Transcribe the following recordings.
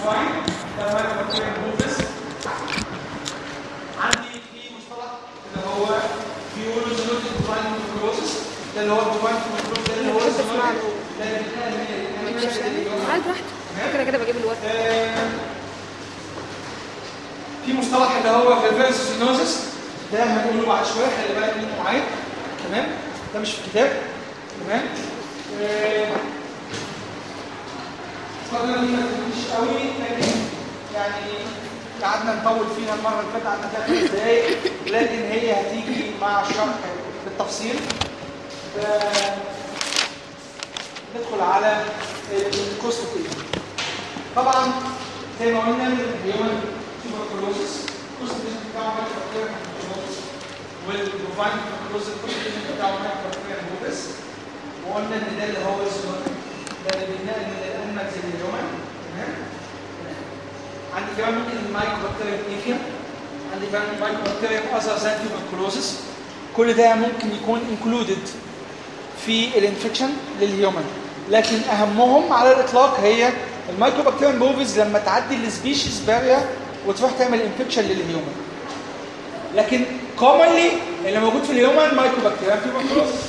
ديفاين ده مايكروبكتيريا موفيس عندي في مصطلح اللي هو فيولوجينوتيك ديفاين تيوبركلوزس ده اللي هو الديفاين تيوبركلوزس ده اللي هو تسمع الزينوتيك له. ده اللي بيتنقل من ماشي الانيمال عاد براحتك فكرة كده بجيب الوقت آه، في مصطلح اللي هو فيرسوسينوزس ده هنقوله بعد شويه خلي بالك منه معايا تمام ده مش في الكتاب تمام آه، اتفضل دي ما تجيش قوي لكن يعني قعدنا نطول فيها المره اللي فاتت قعدنا فيها خمس دقايق لكن هي هتيجي مع الشرح بالتفصيل ف- ندخل على الكوستوكيل طبعا زي ما قلنا الهيومن تيوبركلوزس الكوستوكيل بتاعه مايكروبكتيريا تيوبركلوزس والبروفاين تيوبركلوزس الكوستوكيل بتاعه مايكروبكتيريا موفيس وقلنا ان ده اللي هو الزينوتيك ده اللي بيتنقل من الانماكس للهيومن تمام عندي كمان ممكن المايكروبكتيريا ايفيا عندي كمان المايكروبكتيريا اذر ذان تيوبركلوزس كل ده ممكن يكون انكلودد في الانفكشن للهيومن لكن اهمهم على الاطلاق هي المايكروبكتيريا موفيز لما تعدي السبيشيز بارير وتروح تعمل انفكشن للهيومن لكن كومنلي اللي موجود في الهيومن مايكروبكتيريا تيوبركلوزس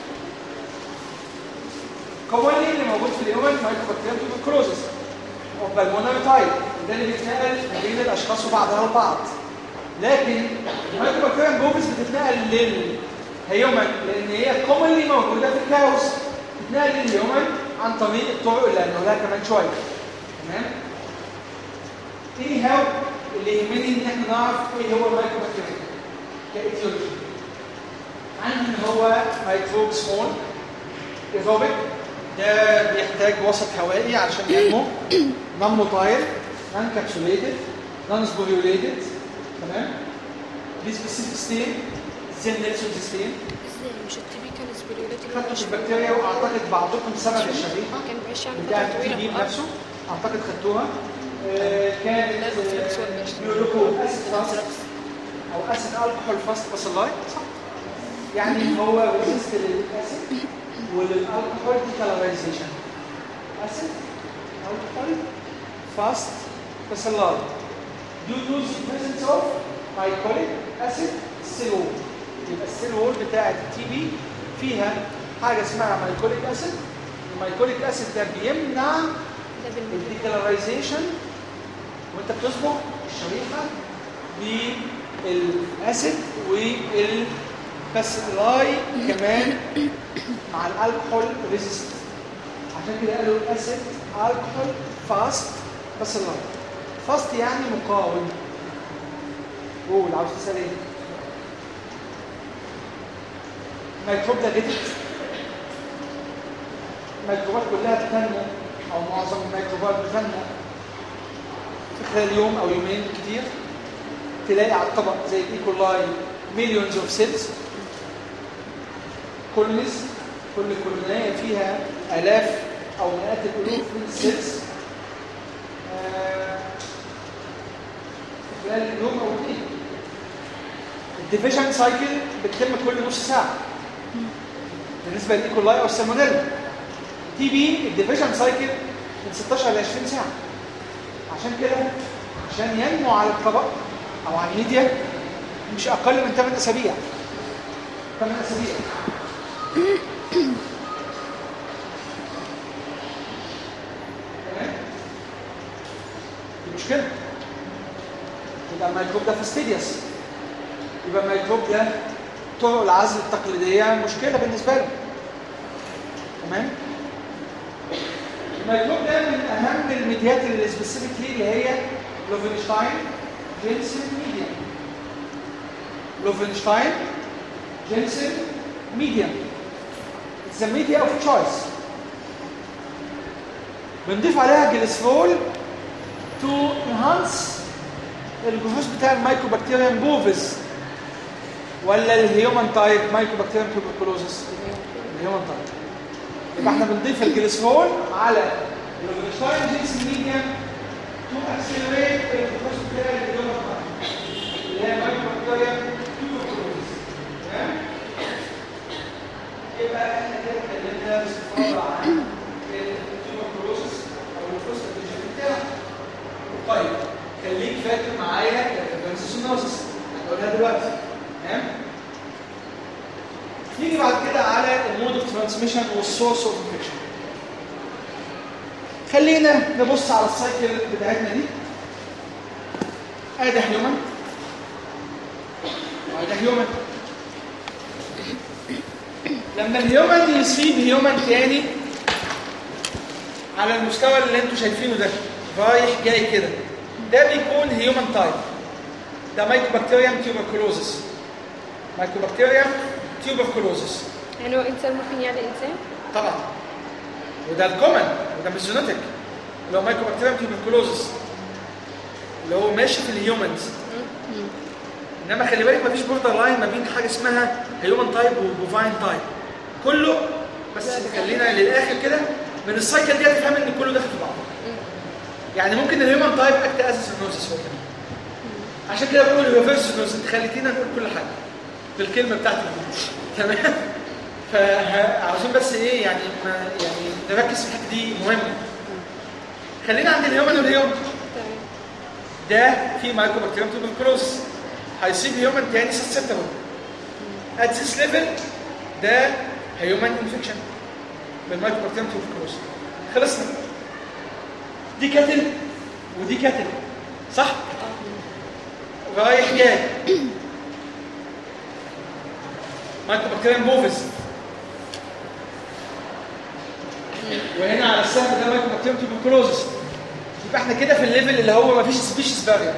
كومنلي اللي موجود في الهيومن مايكروبكتيريا تيوبركلوزس وبالمونري تايب ده اللي بيتنقل ما بين الاشخاص وبعضها البعض لكن المايكروبكتيريا موفيز بتتنقل للهيومن لان هي كومنلي موجوده في الكاوس بتتنقل للهيومن عن طريق الطرق اللي هنقولها كمان شويه تمام تاني هاو اللي يهمني ان احنا نعرف ايه هو المايكروبكتيريا كايتيولوجي عندي ان هو ميكروب سمول ايروبيك ده بيحتاج وسط هوائي عشان ينمو نون موتايل نون كابسوليتد نون سبوريوليتد تمام دي سبيسيفيك ستين زي نيلسون ستين ازاي مش التيبيكال سبيريوليتي خدتوا البكتيريا واعتقد بعضكم سبب الشريحه كان بعيش يعني بتاعت فترة التي طويلة بي في الأرض. نفسه اعتقد خدتوها آه، كانت لا، الريفلكس والباش. بيقولوا اسيد فاست او اسيد الكحول فاست باسلاي صح يعني هو ريزيست للاسيد وللالكحول ديكالرايزيشن اسيد الكحول فاست باسلاي due to the presence of glycolic acid cell wall يبقى السيل وول بتاعت التي بي فيها حاجه اسمها مايكوليك اسيد المايكوليك اسيد ده بيمنع ده بالملي الديكلرايزيشن وانت بتصبغ الشريحه بالاسيد والباسلاي كمان مع الالكحول ريزيست عشان كده قالوا اسيد الكحول فاست باسلاي فاست يعني مقاوم قول عاوز تسال ايه؟ الميكروب ده غتت الميكروبات كلها بتنمو او معظم الميكروبات بتنمو في خلال يوم او يومين كتير تلاقي على الطبق زي الايكولاي مليونز اوف سيلز كولونيز كل كولونية فيها الاف او مئات الالوف من السيلز آه، في خلال اليوم او اثنين الديفيجن سايكل بتتم كل نص ساعه بالنسبه للايكولاي او السالمونيلا تي بي الديفيجن سايكل من 16 ل 20 ساعه عشان كده عشان ينمو على الطبق او على الميديا مش اقل من 8 اسابيع 8 اسابيع تمام دي مشكله يبقى الميكروب ده فاستيديوس يبقى الميكروب ده طرق العزل التقليديه مشكله بالنسبه له تمام الميكروب ده من اهم الميديات اللي سبيسيفيك ليه اللي هي لوفنشتاين جينسن ميديا لوفنشتاين جينسن ميديا It's a media of choice بنضيف عليها جليسرول to enhance الجذوز بتاع الميكروبكتيريم بوفيس ولا الهيومن تايب مايكروبكتيريم تيوبركلوزس الهيومن تايب يبقى احنا بنضيف الجليسرول على الجليسرول جينس ميديم تو اكسلريت الجلوكوز بتاع الهيومن تايب اللي هي مايكروبكتيريم تيوبركلوزس تمام يبقى احنا كده اتكلمنا باستفاضه عن التيوبركلوزس او الفوسفاتيجين بتاعه فاكر معايا الفيرسيسونوزس هنقولها دلوقتي تمام نيجي بعد كده على المود اوف ترانسميشن والسورس اوف انفكشن خلينا نبص على السايكل بتاعتنا دي ادي هيومن وادي هيومن لما الهيومن يصيب هيومن تاني على المستوى اللي انتوا شايفينه ده رايح جاي كده ده بيكون هيومن تايب ده مايكوبكتيريم تيوبركلوزس مايكوبكتيريم تيوبركلوزس يعني هو انسان ممكن يعني انسان طبعا وده الكومن وده مش جينيتك اللي هو مايكوبكتيريم تيوبركلوزس اللي هو ماشي في الهيومنز انما خلي بالك مفيش بوردر لاين ما بين حاجه اسمها هيومن تايب وبوفاين تايب كله بس خلينا للاخر كده من السايكل دي هتفهم ان كله داخل في بعضه يعني ممكن الهيومن تايب اكت از سينوزس هو كمان عشان كده بقول ريفرس سينوزس انت خليتينا نقول كل حاجه في الكلمه بتاعتك دي تمام فعاوزين بس ايه يعني ما يعني نركز في الحته دي مهمه خلينا عند الهيومن والهيومن تمام ده في مايكروبكتيريم توبركلوزس هيصيب هيومن تاني سسبتبل ات ذيس ليفل ده هيومن انفكشن بالمايكروبكتيريم توبركلوزس خلصنا دي كاتل ودي كاتل صح رايح جاي مايكروبكتيريم بوفيس وهنا على السهم ده مايكروبكتيريم توبركلوزس يبقى احنا كده في الليفل اللي هو مفيش سبيشيز بارير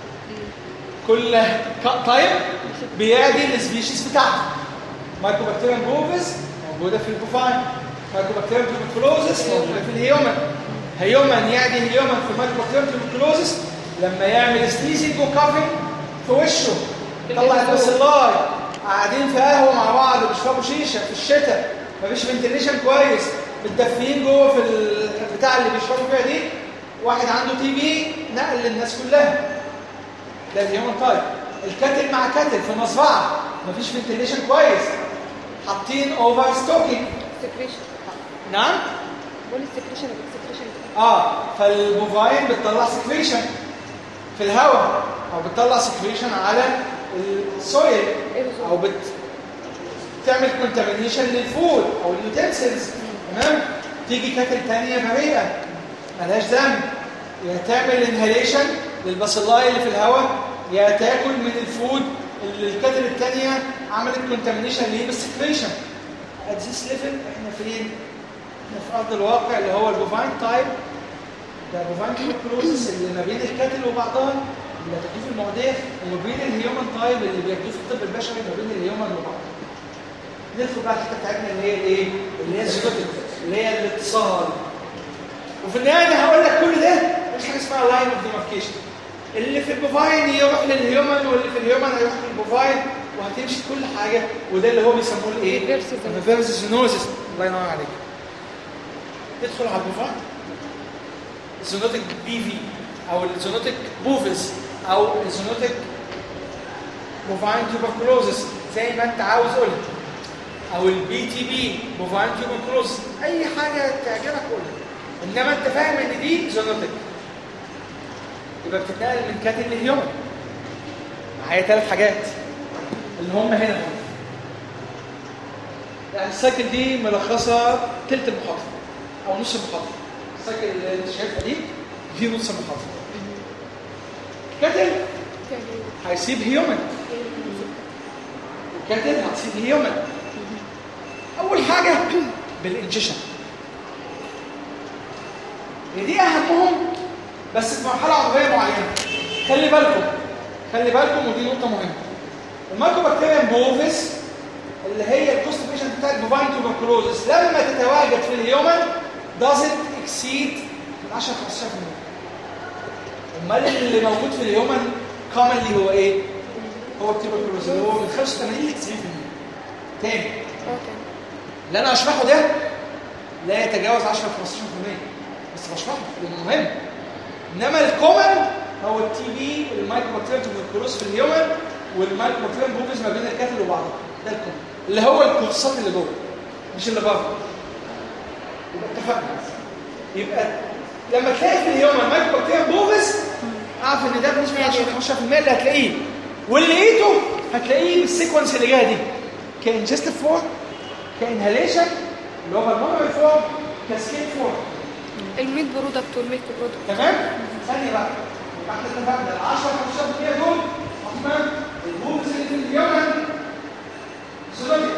كل تايب بيعدي السبيشيز بتاعته مايكروبكتيريم بوفيس موجوده في البوفاين مايكروبكتيريم توبركلوزس موجوده في الهيومن هيومن يعدي هيومن في المايكروبكتيريم توبركلوزس لما يعمل سنيزنج وكافينج في وشه طلع الباسيلاي قاعدين في قهوه مع بعض بيشربوا شيشه في الشتاء مفيش فنتليشن كويس متدفيين جوه في البتاع اللي بيشربوا فيها دي واحد عنده تي بي نقل للناس كلها ده الهيومن تايب الكاتل مع كاتل في مزرعه مفيش فنتليشن كويس حاطين اوفر ستوكينج سكريشن نعم بقول السكريشن السكريشن اه فالبوفاين بتطلع سكريشن في الهواء او بتطلع سكريشن على السويل او بت تعمل كونتامينيشن للفود او اليوتنسلز تمام تيجي كاتل تانية بريئة ملهاش ذنب يا تعمل انهاليشن للباسيلاي اللي في الهواء يا تاكل من الفود اللي الكاتل التانية عملت كونتامينيشن ليه بالسكريشن at this level احنا فين؟ احنا في ارض الواقع اللي هو البوفاين تايب ده بوفاين تيوبركلوزس اللي ما بين الكاتل وبعضها اللي هتاخدوه في المواضيع وما بين الهيومن تايب اللي بياخدوه في الطب البشري ما بين الهيومن وبعضها ندخل بقى الحته بتاعتنا اللي هي الايه؟ اللي هي الزيوتك اللي هي الاتصال وفي النهايه انا هقول لك كل ده مش حاجه اسمها لاين اوف ديماركيشن اللي في البوفاين يروح للهيومن واللي في الهيومن هيروح للبوفاين وهتمشي كل حاجه وده اللي هو بيسموه الايه؟ Reverse الريفرس زينوزيس الله ينور عليك تدخل على البوفاين الزينوتيك بي في او الزينوتيك بوفيس او الزينوتيك بوفاين تيوبركلوزس زي ما انت عاوز قولها او البي تي بي بوفاين تيوبركلوزس اي حاجه تعجبك قولها انما انت فاهم ان دي زينوتيك يبقى بتتنقل من كاتل لهيومن معايا ثلاث حاجات اللي هم هنا هم. يعني السايكل دي ملخصه تلت المحاضره او نص المحاضره السايكل اللي انت شايفها دي دي نص المحاضره كاتل يعني هيسيب هيومن الكاتل هتسيب هيومن اول حاجه بالانجيشن هي دي اهمهم بس في مرحله عمريه معينه خلي بالكم خلي بالكم ودي نقطه مهمه المايكوبكتيريم بوفيس اللي هي الكونستيبيشن بتاع البوفاين توبركلوزس لما تتواجد في الهيومن doesn't exceed من 10 ل 15% امال اللي موجود في الهيومن كومنلي هو ايه؟ هو التوبركلوز اللي هو من 85 ل 90% تاني اه تمام اللي انا اشرحه ده لا يتجاوز 10 ل 15% بس بشرحه لانه مهم انما الكومن هو التي بي المايكروبكتيريم توبركلوز في الهيومن والمايكروبكتيريم بوفيس ما بين الكاتل وبعضها ده الكومن اللي هو الكورسات اللي جوه مش اللي بره يبقى اتفقنا يبقى لما تلاقي في الهيومن مايكروبكتيريم بوفيس اعرف ان ده بنسبه 10 15% اللي هتلاقيه واللي لقيته هتلاقيه بالسيكونس اللي جايه دي كانجستيف فورم كانهاليشن اللي هو بالمونري فورم كسكين فورم الميت برودكت والميلك برودكت تمام ثانيه بقى يبقى احنا اتفقنا ال 10 15% دول هم البومز اللي في اليمن زولوجيا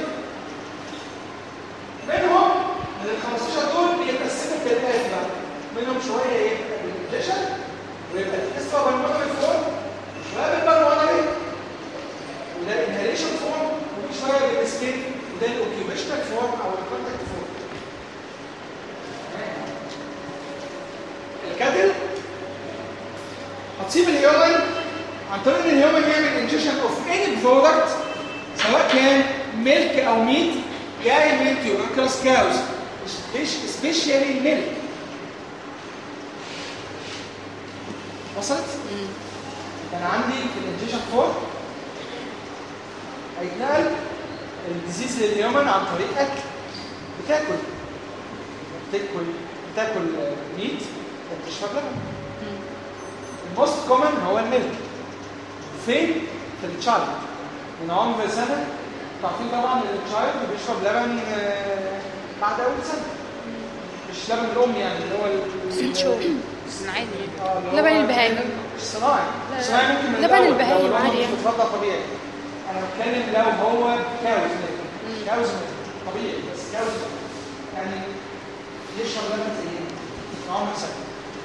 منهم من ال 15 دول بيتقسموا كالاتي بقى منهم شويه يبقى بالانجكشن ويبقى الاسفا بالمونري فورم شويه بالبلمونري وده الانهاليشن فورم وفي شويه بالسكين وده الاوكيوبيشنال فورم او الكونتاكت فورم الكاتل هتسيب الهيومن عن طريق ان الهيومن يعمل انجكشن اوف اني برودكت سواء كان ميلك او ميت جاي من تيوبركلوس كاوز سبيشالي الميلك وصلت؟ كان عندي في الانجكشن فور هيتنقل الديزيز للهيومن عن طريق اكل بتاكل بتاكل بتاكل ميت بتشرب لبن الموست كومن هو الميلك فين في التشايلد من عمر سنه تعرفين طبعا ان التشايلد بيشرب لبن آه، بعد اول سنه مش لبن الام يعني اللي هو ال- ست شهور صناعي آه، اللي هو لبن البهايم. مش صناعي لا، صناعي ممكن من لبن الأول، البهايم لو الأم عادي مش يعني. بترضع طبيعي انا بتكلم لو هو كاوز ميلك كاوز ميلك طبيعي بس كاوز ميلك. يعني يشرب لبن زي ايه؟ من عمر سنه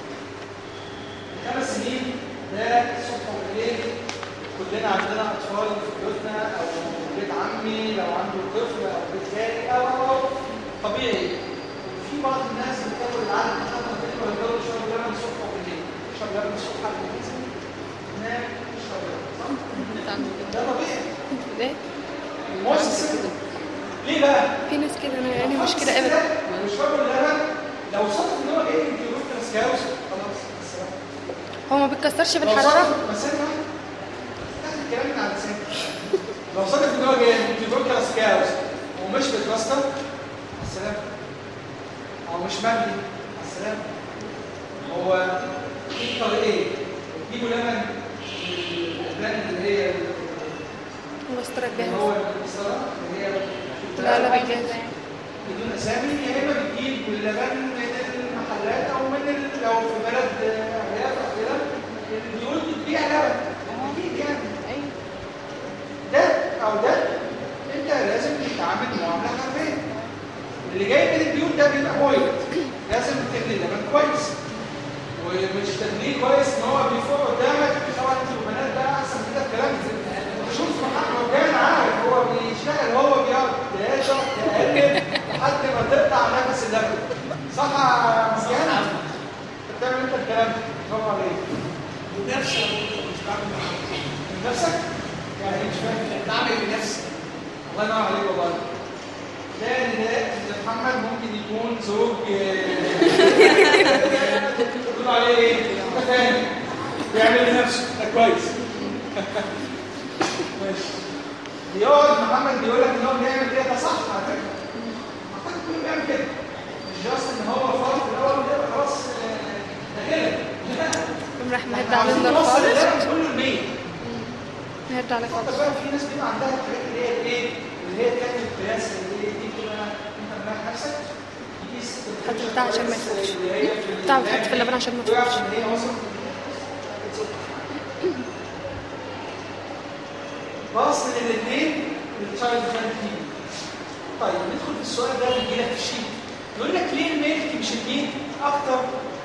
خمس سنين ده الصبح والليل كلنا عندنا اطفال في بيوتنا او بيت عمي لو عنده طفل او بيت خالي او او أو. طبيعي في بعض الناس بتاكل العدد بتاعها بتاكل الجو يشرب لبن الصبح والليل يشرب لبن الصبح على الجسم نام يشرب لبن صح؟ ده طبيعي ده الموست سيمبل ليه بقى؟ في ناس كده انا يعني مش كده ابدا مش فاكر اللبن لو صدف ان هو جاي من كيلومتر سكاوس خلاص السلام هو ما بيتكسرش في لو الحراره صادف مسافة تاخد الكلام من على لسانك لو صادف ان هو جاي من كيلومتر سكاوس ومش بيتكسر السلام او مش مبني السلام هو في طريقين تجيبوا لبن البلان اللي هي مسترد اللي جاهز هو المسطرة اللي هي لا لا بالجاهز بدون اسامي يا اما بتجيب اللبن من المحلات او من ال- لو في بلد ارياف او كده البيوت بتبيع لبن اكيد يعني ايوه ده او ده انت لازم تتعامل معامله حرفيه اللي جاي من البيوت ده بيبقى بويض لازم تغلي اللبن كويس ومش تغليه كويس ان هو بيفوق قدامك طبعا انتوا البنات ده احسن كده الكلام شوف محمد وجان عارف هو بيشتغل هو بيقعد يقشر يقلب لحد ما تقطع نفس اللبن صح يا مسيان؟ انت بتعمل انت الكلام ده برافو عليك بنفسك مش بعمل معاك من نفسك؟ يعني مش فاهم بعمل بنفسي الله ينور عليك والله ده نداء ان محمد ممكن يكون زوج تقول عليه ايه؟ متفاهم بيعمل لنفسه ده كويس ماشي بيقعد محمد بيقول لك ان هو بيعمل كده ده صح على فكره اعتقد كله بيعمل كده مش جاست ان هو فرض في الاول وده خلاص آه، ده كده لا قوم راح مهد احنا عاوزين علينا نوصل خالص لليفل كله المية مهد على حتى خالص بقى في ناس بيبقى عندها الحاجات اللي هي الايه اللي هي تعمل قياس اللي هي دي كده انت بناك نفسك تقيس حط بتاع عشان ما يفوتش. اللي هي في بتاع بتحط في اللبن عشان ما ويعرف تفوتش. ان هي وصلت باص من الاثنين للتشايلد فان طيب ندخل في السؤال ده بيجي لك في الشيت يقول لك ليه الميلك مش الميت اكتر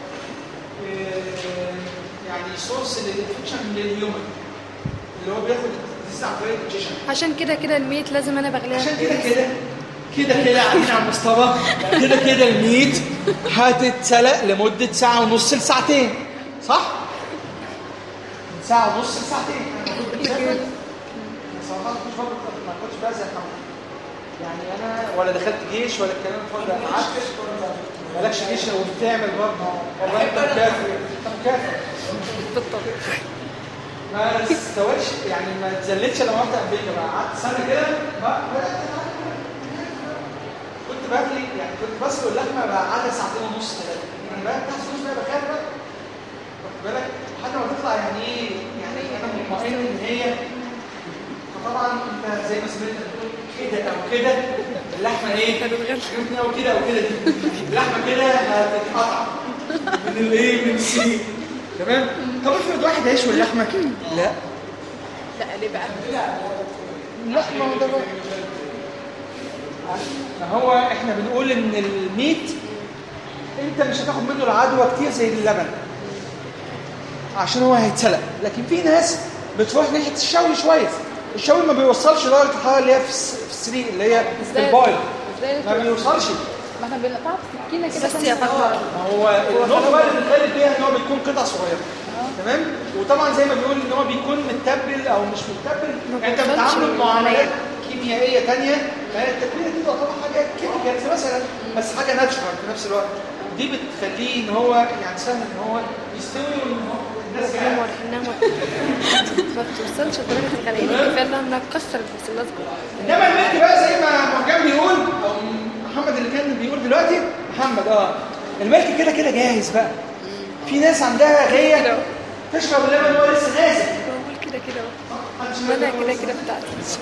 آه، يعني سورس للانفكشن للهيومن اللي هو بياخد الديزيز عن طريق الانجكشن عشان كده كده الميت لازم انا بغليها عشان كده كده كده كده قاعدين على المصطبة كده كده الميت هتتسلق لمدة ساعة ونص لساعتين صح؟ من ساعة ونص لساعتين أنا كنت مسافر بس صراحة ما كنتش برضه ما كنتش بقى زي محمد يعني أنا ولا دخلت جيش ولا الكلام الفاضي ده قعدت مالكش جيش وبتعمل برضه والله أنت مكافئ أنت مكافئ بالطبع ما استوتش يعني ما اتذلتش لما رحت امريكا بقى قعدت سنه كده بقى بدات أتعلم. كنت باكل يعني كنت بسلق اللحمه بقى قعدة ساعتين ونص ثلاثه انا بقى تحت ونص بقى بخاف بقى واخد بالك لحد ما تطلع يعني مثلا انت بتقول كده او كده اللحمه ايه؟ جبنه او كده او كده دي اللحمه كده هتتقطع من الايه؟ من السنين تمام؟ طب افرض واحد هيشوي اللحمه لا لا ليه بقى؟ لا ما هو ده بقى. ما هو احنا بنقول ان الميت انت مش هتاخد منه العدوى كتير زي اللبن عشان هو هيتسلق لكن في ناس بتروح ناحيه الشوي شويه الشوي ما بيوصلش درجه الحراره اللي هي في الس- في السرير اللي هي في ازاي البايل ازاي ما بيوصلش ما احنا بنقطعها بسكينه كده بس يا فاطمه ما هو النقطه بقى اللي بنتكلم فيها ان هو بيكون قطع صغيره تمام وطبعا زي ما بيقول ان هو بيكون متبل او مش متبل ما انت بيوصلش بتعامله للعملية. بمعاملات كيميائيه ثانيه فهي التتبيله دي تعتبر حاجه كيميكالز مثلا بس حاجه ناتشرال في نفس الوقت دي بتخليه ان هو يعني سهل ان هو يستوي وان هو الناس نعم جعانة. ورحناها ما بتوصلش لدرجه الغليان كفايه انها كسرت بس اللزقه انما الملك بقى زي ما مرجان بيقول او محمد اللي كان بيقول دلوقتي محمد اه الملك كده كده جاهز بقى في ناس عندها كده. غيه تشرب اللبن وهو لسه نازل بقول كده كده اهو محدش ما انا يقول كده لك كده بتاعتي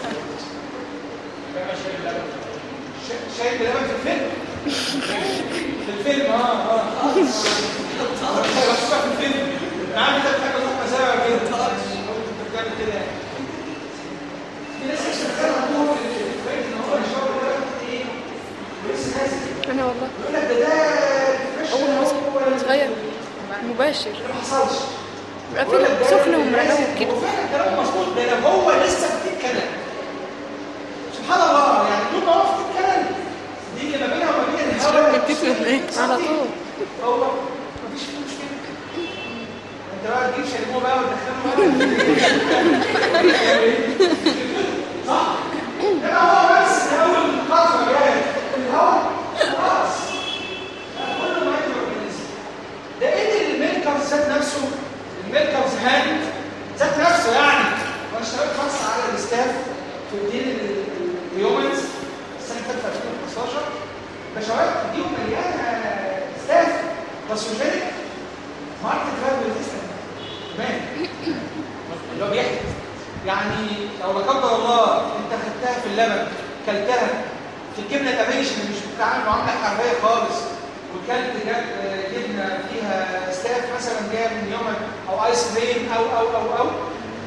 شا- شايف اللبن في الفيلم في الفيلم اه اه بشوفها في الفيلم انا عارف انت بتحب تروح مزارع كده انت بتعمل كده يعني في ناس مش بتتكلم عندهم ان هو يشرب اللبن ايه ولسه نازل انا والله يقول لك ده ده فريش اول ما هو وانا صغير مباشر ما حصلش بيبقى فيه سخن ومرقوق كده وفعلا كلام مظبوط ده لو هو لسه في الكلام سبحان الله يعني طول ما هو في الكلام دي اللي ما بينها وما بين الهواء على طول هو مفيش فيه مشكله انت بقى تجيب شاليمو بقى وتدخله بقى صح؟ انما هو بس من اول خطوه جايه الهواء خلاص كله مايكرو اورجانيزم ده ايه الميلكرز ذات نفسه الميلكرز هاند ذات نفسه يعني وانا اشتغلت خاص على الاستاف في الدين الهيومنز السنه اللي فاتت في 2015 بشوات ديهم مليانه ستاف باسوجينيك ماركت فاليو ريزيستنت كمان اللي هو بيحكي يعني لو لا قدر الله انت خدتها في اللبن كلتها في الجبنه القريش اللي مش بتتعامل معامله حرفيه خالص وكلت جاب جبنه فيها ستاف مثلا جايه من يومك او ايس كريم او او او او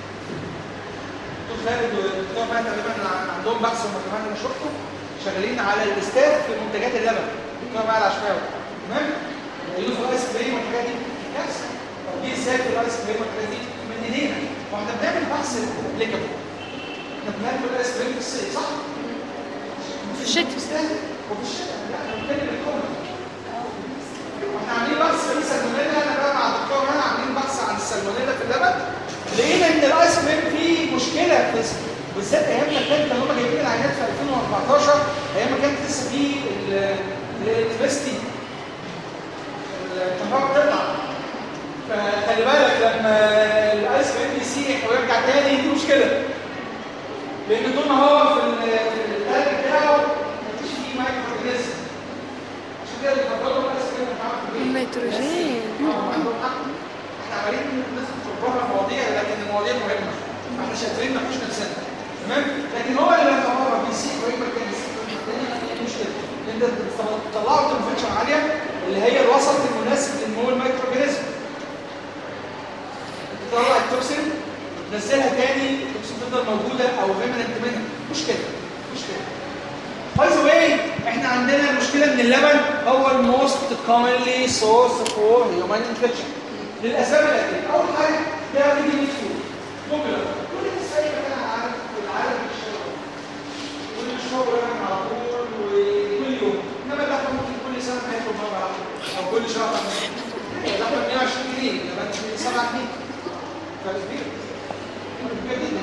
دكتور خالد والدكتور ماهر تقريبا عندهم بحث هم كمان انا شفته شغالين على الاستاف في منتجات اللبن دكتور ماهر العشماوي تمام يقولوا في الايس كريم والحاجات دي كارثه طب دي ازاي في الايس كريم والحاجات دي من ايدينا واحنا بنعمل بحث ابليكابل احنا بنعمل الايس كريم في الصيف صح؟ في الشتاء بيستاهل وفي الشتاء لا احنا بنتكلم الكومن واحنا عاملين بحث في السالمونيلا انا بقى مع الدكتور هنا عاملين بحث عن السالمونيلا في اللبن لقينا ان الايس كريم فيه مشكله في بالذات ايام ما كانت هم جايبين العينات في 2014 ايام ما كانت لسه في الالكتريستي الكهرباء بتطلع فخلي بالك لما الايس كريم يسيح ويرجع تاني دي مشكله لان طول ما هو في ال- في الثلج بتاعه مفيش فيه مايكرو اورجانيزم عشان كده بيفضلوا الايس كريم بتاعهم في البيت النيتروجين آه، عندهم حق. احنا عمالين ندخل بره المواضيع لكن المواضيع مهمه احنا شاطرين نخش نفسنا تمام لكن هو اللي لما هو بيسيح ويكبر كان يسيح دي مشكله انت بتطلعوا تمبريتشر عاليه اللي هي الوسط المناسب لنمو المايكرو اورجانيزم تطلع التوكسين تنزلها تاني التوكسين تفضل موجوده او ريمننت منها مش كده مش كده باي ذا واي احنا عندنا مشكله ان اللبن هو الموست كومنلي سورس فور هيومن انفكشن للاسباب الاتيه اول حاجه ده بيجي من فود بوبيلر كل الناس في اي مكان عارف في العالم بيشربوا واللي بيشربوا لبن على طول وكل يوم انما اللحمه ممكن كل سنه تاكل مره واحده او كل شهر اللحمه 120 جنيه اللبن 7 جنيه فرق كبير كبير جدا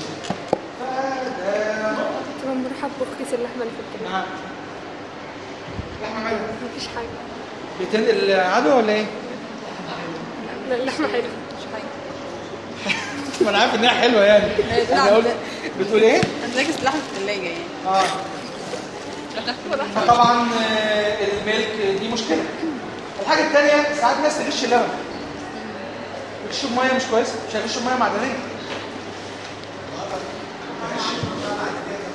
فده نقطه تبقى مرحب بكيس اللحمه اللي في الكبد نعم لحمه مالها مفيش حاجه بتنقل العدوى ولا ايه؟ لا اللحمه حلوه مش حاجة ما انا عارف انها حلوه يعني لا، انا قلت بتقول ايه؟ هتلاقي لحمة في الثلاجة يعني اه لا تحكي فطبعا آه، الميلك دي مشكله الحاجه الثانيه ساعات ناس تغش اللبن يغشوا بميه مش كويسه مش هيغشوا بميه معدنيه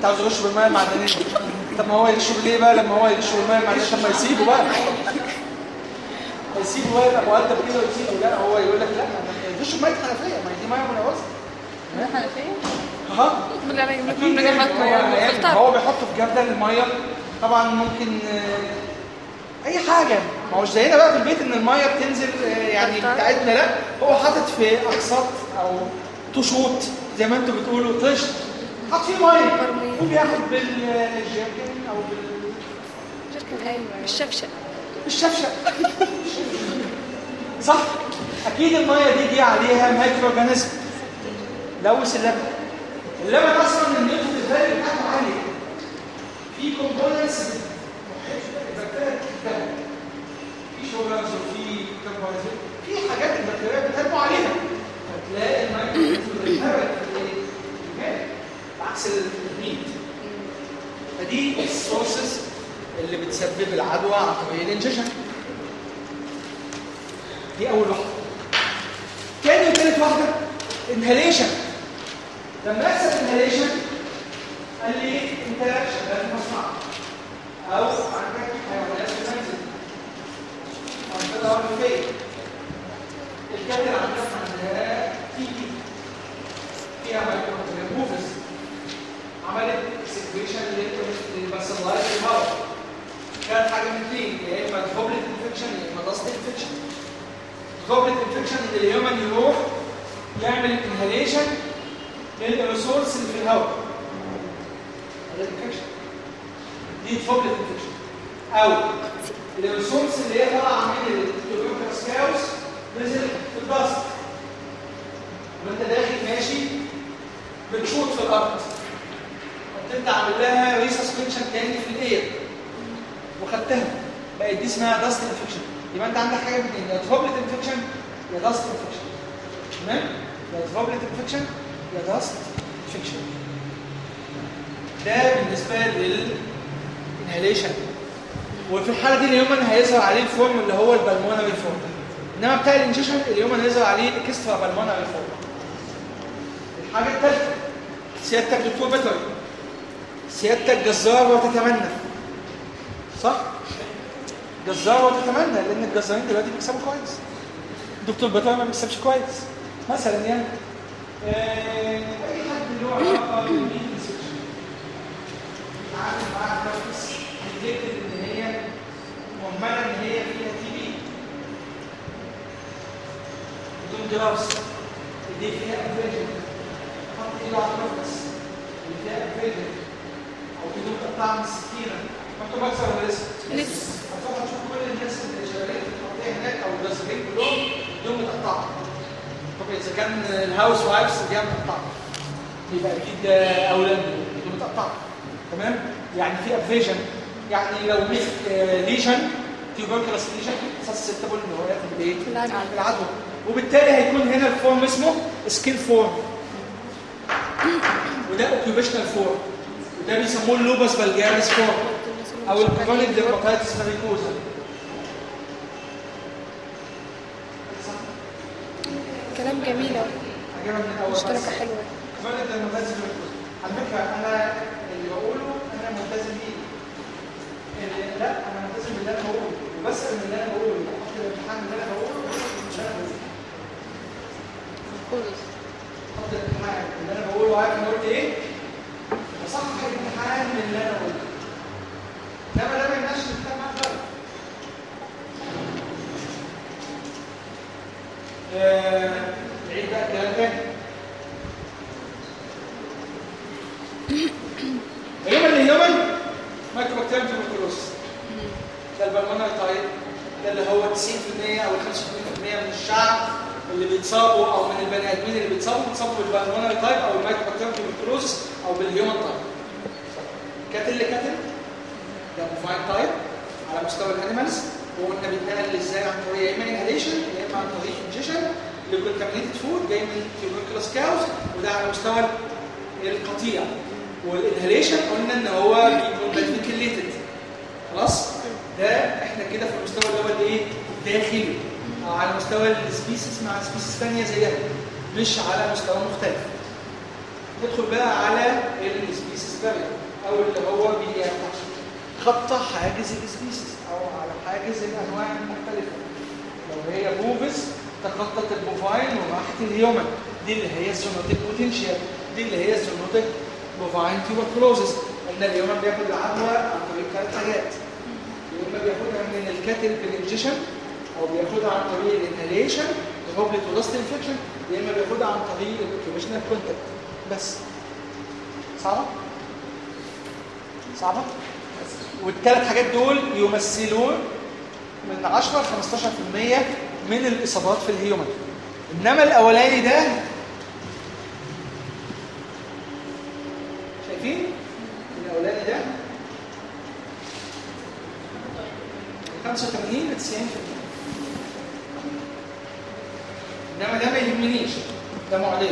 انت عاوز يغش بالميه المعدنيه طب ما هو يغش ليه بقى لما هو يغش بالميه المعدنيه طب ما يسيبه بقى يسيبه بقى يبقى مؤدب كده ويسيبه لا هو يقول لك لا ما يغش بميه حنفيه ما هي دي ميه منوزه الحنفيه ها من اللي انا اكيد من يعني حاطه هو يعني فلتر هو بيحطه في جردل الميه طبعا ممكن آه، اي حاجه ما هوش زينا بقى في البيت ان الميه بتنزل آه، يعني فلتر. بتاعتنا لا هو حاطط في اقساط او تشوط زي ما انتوا بتقولوا طشت حاط فيه ميه برميل. وبياخد بالجيركن او بال جركن ايوه بالشفشق بالشفشق صح اكيد الميه دي جه عليها مايكرو اورجانيزم لوث اللبن اللبن اصلا النيوتن الفاليو بتاعته عاليه في كومبوننتس البكتيريا بتحبها في شوجرز وفي كربونات في حاجات البكتيريا بتنمو عليها فتلاقي المايكرو اورجانيزم بتتهرب في الايه؟ في الماء عكس الميت فدي السورسز اللي بتسبب العدوى عن طريق الانجكشن دي اول واحده تاني وتالت واحده انهاليشن لما يحصل انهاليشن قال لي انت شغال في مصنع او عندك حيوانات في المنزل او انت دور فين الكاتل عندك عندها تيجي فيها مايكرو موفز عملت سيكويشن للباسلايت في الهواء كانت حاجه من اثنين يا اما دوبلت انفكشن يا اما داست انفكشن دوبلت انفكشن ان الهيومن يروح يعمل انهاليشن للريسورس اللي في الهواء هذا انفكشن دي دوبلت انفكشن او الريسورس اللي هي طالعه من التوبيوكاس كاوس نزل في الدست وانت داخل ماشي بتشوط في الارض فبتبدا عامل لها ريسسبنشن تاني في الاير وخدتها بقت دي اسمها داست انفكشن يبقى انت عندك حاجه من اثنين يا دروبلت انفكشن يا داست انفكشن تمام يا دروبلت انفكشن يا داست انفكشن ده بالنسبه للانهاليشن وفي الحاله دي اليومن هيظهر عليه الفورم اللي هو البلمونري فورم انما بتاع الانجكشن اليومن هيظهر عليه الاكسترا بالمونري فورم الحاجه الثالثه سيادتك دكتور بيطري سيادتك جزار وتتمنى صح؟ جزار وتتمنى لان الجزارين دلوقتي بيكسبوا كويس الدكتور بيطري ما بيكسبش كويس مثلا يعني آه، اي حد له علاقه بالمين انسكشن عارف معاك نفس بيكتب ان هي مهمله ان هي فيها تي بي بدون دراسه دي فيها افريجن حط ايده على النفس اللي فيها افريجن او بدون قطع من السكينه مكتوب اكثر ولا لسه؟ لسه. هتروح تشوف كل الناس اللي شغالين في التقطيع هناك او الجزارين كلهم بدون متقطعه طب اذا كان الهاوس وايفز دي متقطعه يبقى اكيد ده اولاد بدون متقطعه تمام؟ يعني في افريجن يعني لو مسك ليشن تيوبركلس ليشن سسبتبل ان هو ياخد ايه؟ العدوى. العدوى وبالتالي هيكون هنا الفورم اسمه سكين فورم وده اوكيوبيشنال فورم وده بيسموه اللوبس فالجاريس فورم او الكرونيك ديرماتايتس فاريكوزا كلام جميل أوي. عجبها من الاول مشتركة حلوة كرونيك ديرماتايتس فاريكوزا على فكره انا اللي بقوله انا ملتزم بيه اللي- لا انا ملتزم باللي انا بقوله وبسال من اللي انا بقوله بحط الامتحان من اللي انا بقوله وبسال من اللي انا بقوله خلص حط الامتحان اللي انا بقوله عارف انا قلت ايه بصحح الامتحان من اللي انا قلته انما ده ما يمنعش الامتحان معاك غلط آه، نعيد بقى الكلام تاني اليوم اللي هيومن مايكرو بكتيريا تيوبركلوز ده البلمونري تايب ده اللي هو 90% او 85% من الشعب اللي بيتصابوا او من البني ادمين اللي بيتصابوا بيتصابوا بالبلمونري تايب او المايكرو بكتيريا تيوبركلوز او بالهيومن تايب كاتل لكاتل ده موفاين تايب على مستوى الانيمالز وقلنا بيتنقل ازاي عن طريق يا اما انهاليشن يا اما عن طريق انجيشن لكونتامينيتد فود جاي من تيوبركلوز كاوز وده على مستوى القطيع والانهاليشن قلنا ان هو بيكون فنتيليتد خلاص ده احنا كده في المستوى اللي هو الايه الداخلي او على مستوى السبيسيس مع سبيسيس ثانيه زيها مش على مستوى مختلف ندخل بقى على السبيسيس فاريبل او اللي هو بيتخطى حاجز السبيسيس او على حاجز الانواع المختلفه لو هي بوفس تخطت البوفاين وراحت الهيومن دي اللي هي الزونوتيك بوتنشال دي اللي هي الزونوتيك بوفاين تيوبركلوزس قلنا الهيومن بياخد العدوى عن طريق ثلاث حاجات يا اما بياخدها من الكاتل بالانجيشن او بياخدها عن طريق الانهاليشن الهوبلت ودست انفكشن يا اما بياخدها عن طريق الاوكيوبيشنال كونتاكت بس صعبه صعبه والثلاث حاجات دول يمثلون من 10 ل 15% من الاصابات في الهيومن انما الاولاني ده شايفين الاولاني ده من 85 ل 90% انما ده ما يهمنيش ده معدل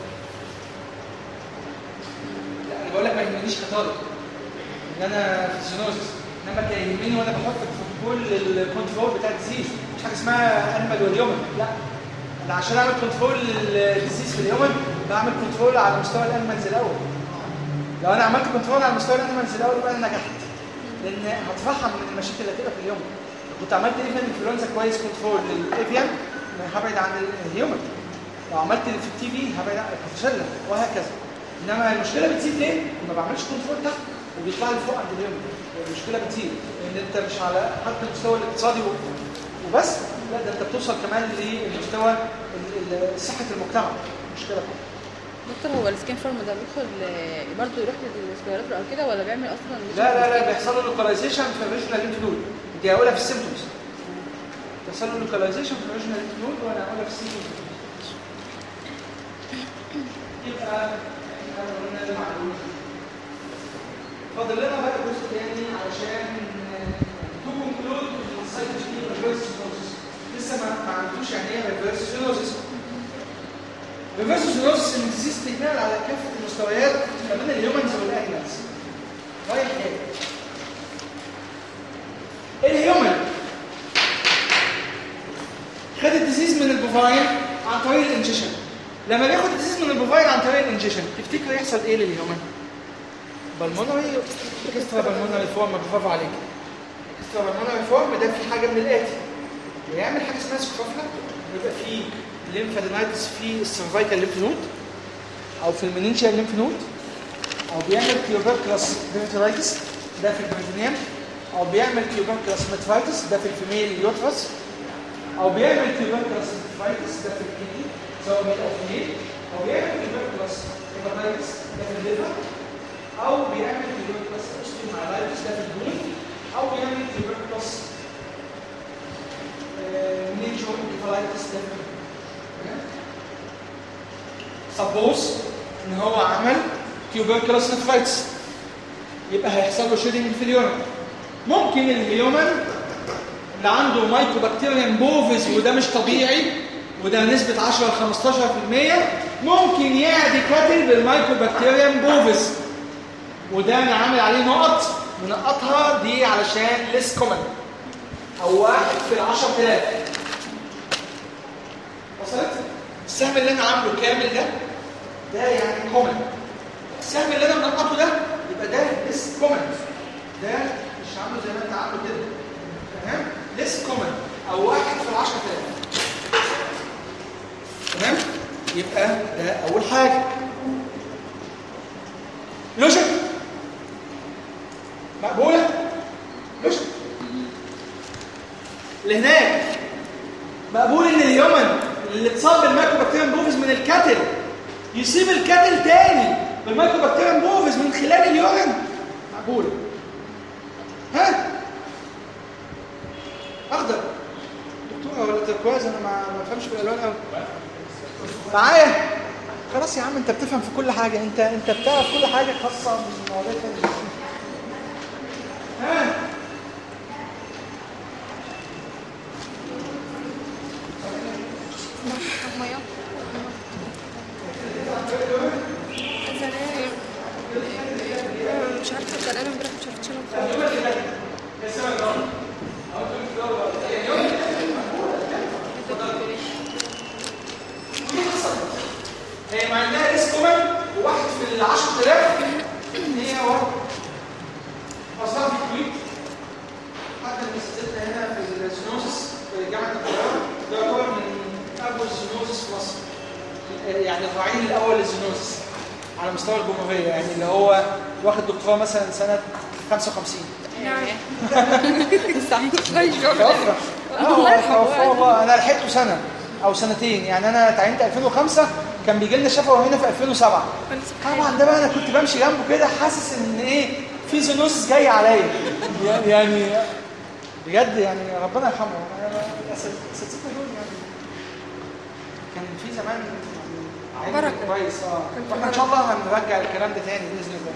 لا انا بقول لك ما يهمنيش كطالب ان انا في الزينوزس انما كان يهمني وانا بحط كل الكنترول بتاع الديزيز مش حاجه اسمها انيمال واليومن لا انا عشان اعمل كنترول للديزيز في اليومن بعمل كنترول على مستوى الانيمالز الاول لو انا عملت كنترول على مستوى الانيمالز الاول يبقى انا نجحت لان هتفهم من المشاكل اللي هتبقى في اليوم كنت عملت ايفن انفلونزا كويس كنترول للايفيان هبعد عن الهيومن لو عملت في التي في هبعد عن الكوفشيلا وهكذا انما المشكله بتزيد ليه؟ ما بعملش كنترول تحت وبيطلع لي فوق عند اليوم المشكله بتزيد لان انت مش على حتى المستوى الاقتصادي وبس لا ده انت بتوصل كمان لمستوى ال- ال- صحه المجتمع مشكله دكتور هو السكين فورم ده بيدخل آه، برضه يروح للريسبيراتور او كده ولا بيعمل اصلا لا لا لا بيحصل له لوكاليزيشن في الريجنال ليمف نود دي هقولها في السيمبتومز بيحصل له لوكاليزيشن في الريجنال ليمف نود وانا هقولها في السيمبتومز يبقى احنا قلنا المعلومه فاضل لنا بقى جزء تاني علشان تو كونكلود السايتوجين ريفرس سينوزيس لسه ما ما عملتوش يعني ايه ريفرس سينوزيس ريفرس سينوزيس الديزيز تكمل على كافه المستويات كمان الهيومنز والانيمالز رايح جاي الهيومن خد الديزيز من البوفاين عن طريق الانجيشن لما بياخد الديزيز من البوفاين عن طريق الانجيشن تفتكر يحصل ايه للهيومن بالمونري اكسترا بالمونري فورم برافو عليك اكسترا بالمونري فورم ده في حاجه من الاتي بيعمل حاجه اسمها سكروفلا بيبقى فيه ليمفادينايتس في السيرفايكال ليمف نود او في المنينشال ليمف نود او بيعمل تيوبركلس ديرترايتس ده في البريتونيوم او بيعمل تيوبركلس ميترايتس ده في الفيميل يوترس او بيعمل تيوبركلس ميترايتس ده في الكدني سواء ميل او فيميل او بيعمل تيوبركلس هيباتايتس ده في الليفر او بيعمل تيوبركلس اوستيومايلايتس ده في البون او بيعمل تيوبركلس منينجو انكفالايتس ده في سبوز ان هو عمل تيوبركلوس نفرايتس يبقى هيحصل له شيدنج في اليومن ممكن الهيومن اللي عنده مايكوبكتيريم بوفيز وده مش طبيعي وده نسبة 10 ل 15% ممكن يعدي كاتل بالمايكوبكتيريم بوفيز وده انا عامل عليه نقط منقطها دي علشان ليس كومن او واحد في 10000 وصلت؟ السهم اللي انا عامله كامل ده ده يعني كومن السهم اللي انا منقطه ده يبقى ده ليس كومن ده مش عامله زي ما انت عامله كده تمام ليس كومن او واحد في 10000 تمام يبقى ده اول حاجه لوجيك مقبوله لوجيك اللي هناك مقبول ان اليومن اللي اتصاب بالمايكروبكتيريم بوفيز من الكاتل يصيب الكاتل تاني بالمايكروبكتيريم بوفيز من خلال اليورين مقبوله ها اخضر دكتوره ولا تركواز انا ما ما بفهمش في الالوان قوي معايا خلاص يا عم انت بتفهم في كل حاجه انت انت بتعرف كل حاجه خاصه بالمواضيع التانية. ها ميه زمان مش عارفه زمان امبارح مش عارفه اشرب هي مع انها ريسك كومن وواحد في ال 10000 هي واحد جامعه القاهره ده يعتبر من اول الزنوزس في مصر يعني الرعيل الاول للزنوزس على مستوى الجمهوريه يعني اللي هو واخد دكتوراه مثلا سنه 55 صحيح فترة الله يرحمه. اه والله انا لحقته سنه او سنتين يعني انا تعينت 2005 كان بيجي لنا شفوي هنا في 2007 طبعا ده بقى انا كنت بمشي جنبه كده حاسس ان ايه في زنوس جاي عليا يعني بجد يعني ربنا يرحمه أنا- اساتذتنا دول يعني كان في زمان يعني علم بركة. كويس اه واحنا ان شاء الله هنرجع الكلام ده تاني باذن الله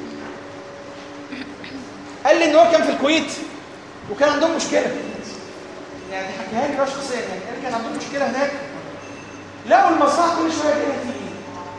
قال لي ان هو كان في الكويت وكان عندهم مشكله يعني حكيها لي بقى شخصيا يعني قال لي كان عندهم مشكله هناك لقوا المصنع كل شويه كده تيجي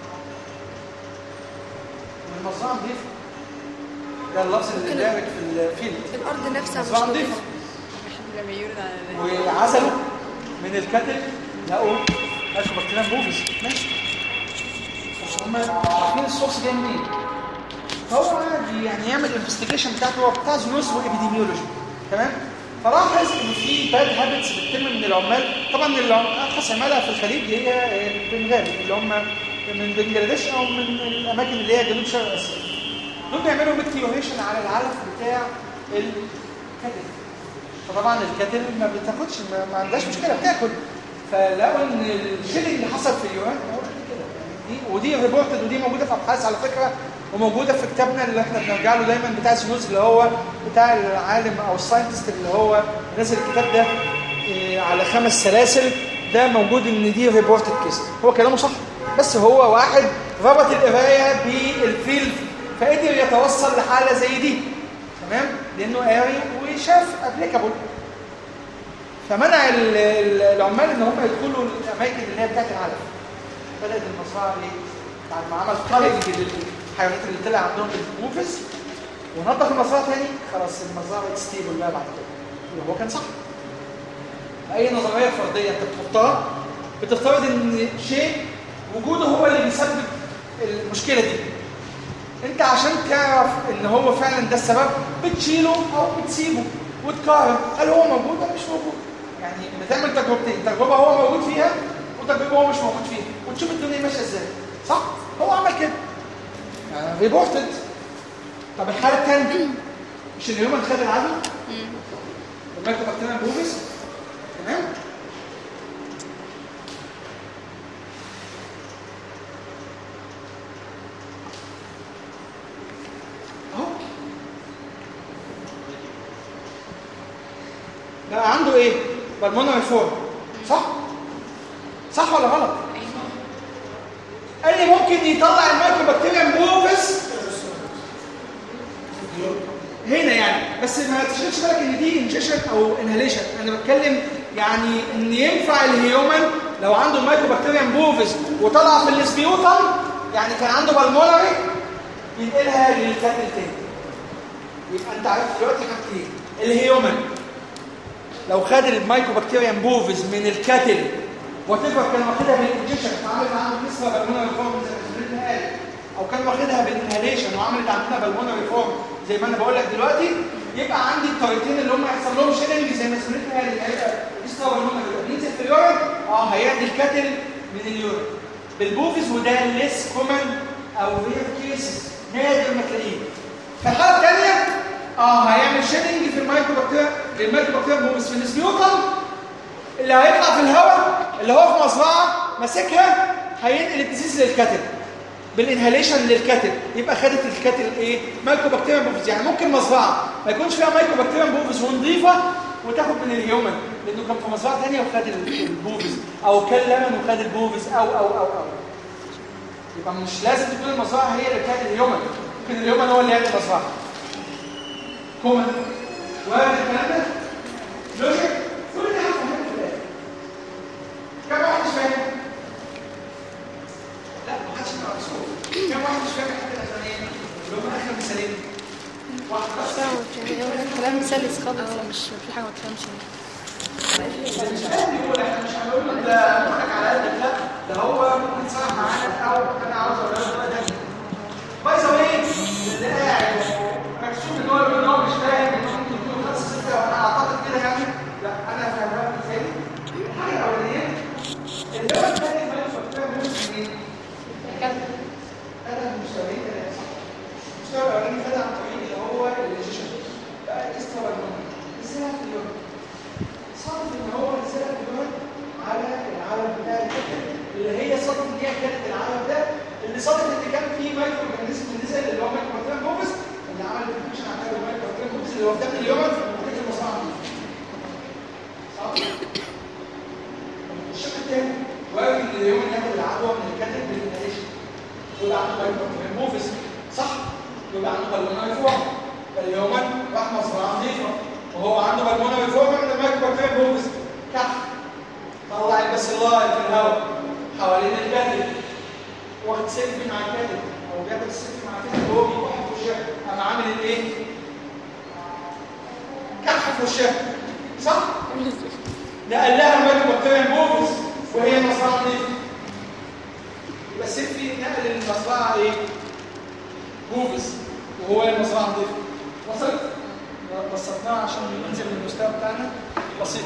والمصنع نضيف ده اللفظ اللي دارج في الفيلد الارض نفسها مش مصنع نضيف نظيفه لما يورد على وعزلوا من الكتل لقوا اشرب بكتيريا بوفيس ماشي بس هم عارفين السورس جاي منين فهو قاعد يعني يعمل الانفستيجيشن بتاعته هو بتاع زنوس وابيديميولوجي تمام فلاحظ ان في باد هابتس بتتم من العمال طبعا العم- ارخص عماله في الخليج هي البنغال اللي هم من بنجلاديش او من الاماكن اللي هي جنوب شرق اسيا دول بيعملوا ميكتيوريشن على العلف بتاع الكتل فطبعا الكتل ما بتاخدش ما, ما عندهاش مشكله بتاكل فلقوا ان الشيلنج اللي حصل في اليوان هو كده يعني دي ودي ريبورتد ودي موجوده في ابحاث على فكره وموجوده في كتابنا اللي احنا بنرجع له دايما بتاع سنوز اللي هو بتاع العالم او الساينتست اللي هو نزل الكتاب ده إيه، على خمس سلاسل ده موجود ان دي ريبورتد كيس هو كلامه صح بس هو واحد ربط القرايه بالفيلد فقدر يتوصل لحاله زي دي تمام لانه قاري وشاف ابليكابل فمنع ال- ال- العمال ان هم يدخلوا الاماكن اللي هي بتاعت العلف بدات المزرعه ايه بعد ما عمل قلق للحيوانات اللي طلع عندهم البوفس ونظف المزرعه تاني خلاص المزرعه بقت ستيبل بقى بعد كده اللي هو كان صح اي نظريه فرديه انت بتحطها بتفترض ان شيء وجوده هو اللي بيسبب المشكله دي انت عشان تعرف ان هو فعلا ده السبب بتشيله او بتسيبه وتقارن هل هو موجود ولا مش موجود يعني بتعمل تجربتين تجربه هو موجود فيها وتجربه هو مش موجود فيها وتشوف الدنيا ماشيه ازاي صح هو عمل كده ريبورتد طب الحاله الثانيه مش الهيومن خد العدو المايكرو بكتيريا بوفيس تمام اهو بقى عنده ايه بالمونري فورم صح صح ولا غلط قال لي ممكن يطلع المايكرو بكتيريا بوفيس هنا يعني بس ما تشغلش بالك ان دي انجيشن او انهاليشن انا بتكلم يعني ان ينفع الهيومن لو عنده المايكرو بكتيريا بوفيس وطلع في الاسبيوتم يعني كان عنده بالمونري ينقلها للكاتل تاني يبقى انت عارف دلوقتي حاجتين الهيومن لو خد المايكرو بكتيريا بوفيس من الكاتل وتفر كان واخدها بالانجيشن وعملت عنده نسبه بالمونري فورم زي ما سميتها قال او كان واخدها بالانهاليشن وعملت عندنا بالمونري فورم زي ما انا بقول لك دلوقتي يبقى عندي الطريقتين اللي هم يحصل لهم شيلنج زي ما سميتها قال اللي هيبقى نسبه بالمونري بينزل في اليورين اه هيعدي الكاتل من اليورين بالبوفيس وده ليس كومن او رير كيسز نادر ما تلاقيه في الحاله الثانيه اه هيعمل شيدنج في المايكروبكتيريا المايكروبكتيريا بوفيس في السبيوتم اللي هيطلع في الهواء اللي هو في مزرعه ماسكها هينقل الديزيز للكاتل بالانهاليشن للكاتل يبقى خدت الكاتل ايه مايكروبكتيريا بوفيس يعني ممكن مزرعه ما يكونش فيها مايكروبكتيريا بوفيس ونظيفه وتاخد من الهيومن لانه كان في مزرعه ثانيه وخد البوفيس او كان لمن وخد البوفيس او او او او يبقى مش لازم تكون المزرعه هي اللي كانت الهيومن ممكن الهيومن هو اللي يعمل المزرعه كومن وارد الكلام ده لوجيك كل ده هفهمك في الاخر كم واحد مش فاهم لا ما حدش يبقى مكسور كم واحد مش فاهم الحته الاخرانيه اللي هم اخر مثالين واحد بس يعني هو كلام سلس خالص مش في حاجه ما تفهمش مش لازم يقول احنا مش هنقول له ده مخك على قدك لا ده هو ممكن يتصرف معانا او انا عاوز اقول له ده باي ذا واي اللي قاعد مكسوف ان هو يقول ان هو مش فاهم ان ممكن يكون خمسه سته وانا اعتقد كده يعني لا انا هفهمها لك ازاي من الكاتب بالانهاليشن يبقى عنده مايكروبكتيريم موفيس صح يبقى عنده بالمونري فورم فالهيومن راح مزرعه نظيفه وهو عنده بالمونري فورم من المايكروبكتيريم موفيس كح طلع الباسيلاي في الهواء حوالين الكاتب واخد سيلفي مع الكاتب او بياخد السيلفي مع الكاتب وهو بيكح في وشها قام عامل الايه؟ كح في وشها صح؟ نقل لها المايكروبكتيريم موفيس وهي مزرعه نظيفه يبقى السيلفي نقل المزرعه ايه؟ موفيس وهو المزرعه نظيفه وصلت؟ بسطناها عشان ننزل للمستوى بتاعنا بسيط